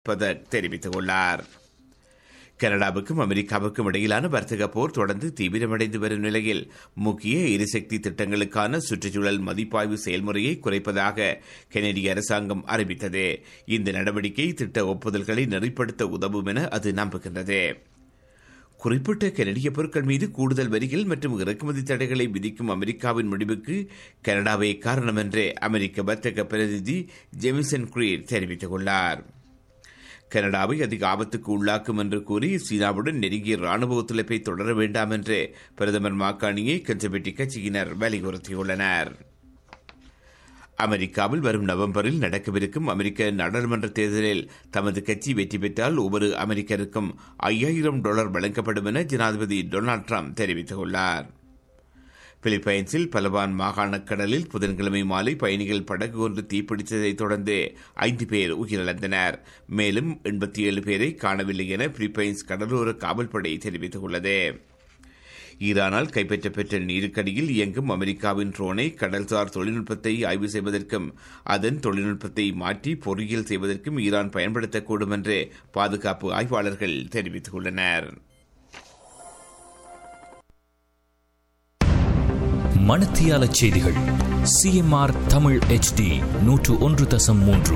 பதக் தெரிவித்துள்ளார் கனடாவுக்கும் அமெரிக்காவுக்கும் இடையிலான வர்த்தக போர் தொடர்ந்து தீவிரமடைந்து வரும் நிலையில் முக்கிய எரிசக்தி திட்டங்களுக்கான சுற்றுச்சூழல் மதிப்பாய்வு செயல்முறையை குறைப்பதாக கெனடிய அரசாங்கம் அறிவித்தது இந்த நடவடிக்கை திட்ட ஒப்புதல்களை நெறிப்படுத்த உதவும் என அது நம்புகின்றது குறிப்பிட்ட கனடிய பொருட்கள் மீது கூடுதல் வரிகள் மற்றும் இறக்குமதி தடைகளை விதிக்கும் அமெரிக்காவின் முடிவுக்கு கனடாவே காரணம் என்று அமெரிக்க வர்த்தக பிரதிநிதி ஜெமிசன் கிரீட் தெரிவித்துள்ளார் கனடாவை அதிக ஆபத்துக்கு உள்ளாக்கும் என்று கூறி சீனாவுடன் நெருங்கிய ராணுவ ஒத்துழைப்பை தொடர வேண்டாம் என்று பிரதமர் மாக்காணியை கன்சர்வேட்டிவ் கட்சியினர் வலியுறுத்தியுள்ளனர் அமெரிக்காவில் வரும் நவம்பரில் நடக்கவிருக்கும் அமெரிக்க நாடாளுமன்ற தேர்தலில் தமது கட்சி வெற்றி பெற்றால் ஒவ்வொரு அமெரிக்கருக்கும் ஐயாயிரம் டாலர் வழங்கப்படும் என ஜனாதிபதி டொனால்டு ட்ரம்ப் தெரிவித்துள்ளார் பிலிப்பைன்ஸில் பலவான் மாகாண கடலில் புதன்கிழமை மாலை பயணிகள் படகு ஒன்று தீப்பிடித்ததைத் தொடர்ந்து ஐந்து பேர் உயிரிழந்தனர் மேலும் எண்பத்தி ஏழு பேரை காணவில்லை என பிலிப்பைன்ஸ் கடலோர காவல்படை தெரிவித்துள்ளது ஈரானால் கைப்பற்றப்பெற்ற நீருக்கடியில் இயங்கும் அமெரிக்காவின் ட்ரோனை கடல்சார் தொழில்நுட்பத்தை ஆய்வு செய்வதற்கும் அதன் தொழில்நுட்பத்தை மாற்றி பொறியியல் செய்வதற்கும் ஈரான் பயன்படுத்தக்கூடும் என்று பாதுகாப்பு ஆய்வாளர்கள் தெரிவித்துள்ளனர் மணத்தியால செய்திகள் சிஎம்ஆர் தமிழ் ஹெச்டி நூற்று ஒன்று தசம் மூன்று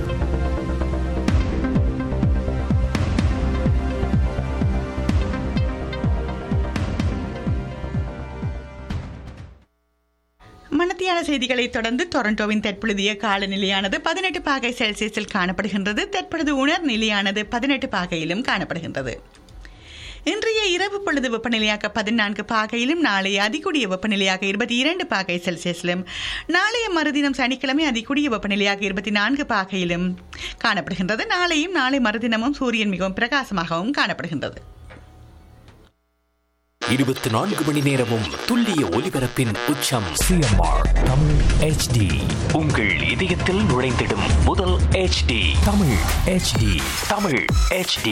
மணத்தியான செய்திகளை தொடர்ந்து டொரண்டோவின் தற்பொழுதைய காலநிலையானது பதினெட்டு பாகை செல்சியஸில் காணப்படுகின்றது தற்பொழுது உணர் நிலையானது பதினெட்டு பாகையிலும் காணப்படுகின்றது இன்றைய இரவு பொழுது வெப்பநிலையாக பதினான்கு பாகையிலும் நாளைய அதிகூடிய வெப்பநிலையாக இருபத்தி இரண்டு பாகை செல்சியஸிலும் நாளைய மறுதினம் சனிக்கிழமை அதிகூடிய வெப்பநிலையாக இருபத்தி நான்கு பாகையிலும் காணப்படுகின்றது நாளையும் நாளை மறுதினமும் சூரியன் மிகவும் பிரகாசமாகவும் காணப்படுகின்றது இருபத்தி நான்கு மணி நேரமும் துல்லிய ஒலிபரப்பின் உச்சம் சிஎம்ஆர் தமிழ் ஹெச்டி உங்கள் இதயத்தில் நுழைந்திடும் முதல் HD Tamil HD Tamil HD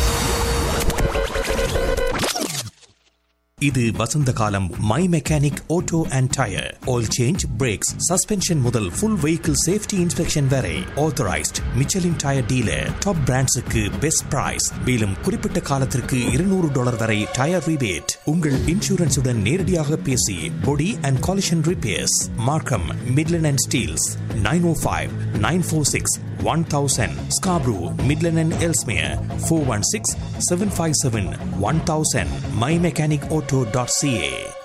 இது வசந்த காலம் my mechanic auto and tyre oil change brakes suspension முதல் ஃபுல் வெஹிக்கிள் சேஃப்டி இன்ஸ்பெக்ஷன் வரை authorised Michelin tyre dealer top பிராண்ட்ஸுக்கு பெஸ்ட் பிரைஸ் மேலும் குறிப்பிட்ட காலத்திற்கு இருநூறு டாலர் வரை டயர் ரிபேட் உங்கள் இன்சூரன்ஸுடன் நேரடியாக பேசி body and collision repairs Markham Midland and Steeles nine o five nine four six one thousand Scarborough Midland and Ellesmere four one six seven five seven one thousand my mechanic auto dot CA